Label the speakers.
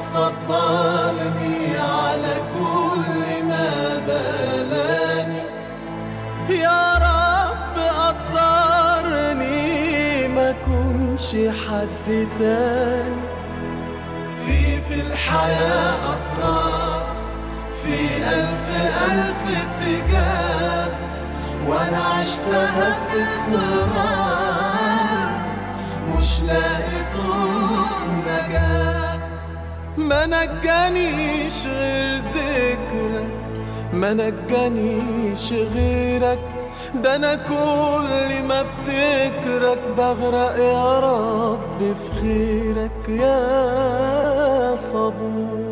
Speaker 1: صبرني على كل ما بلاني يا رب قدرني ما كنش حد تاني في في الحياة أسرار في ألف ألف اتجاه وأنا عشتها باستمرار مش لاقي طول نجاة ما نجانيش غير ذكرك ما نجانيش غيرك ده انا كل ما افتكرك بغرق يا رب في خيرك يا صبور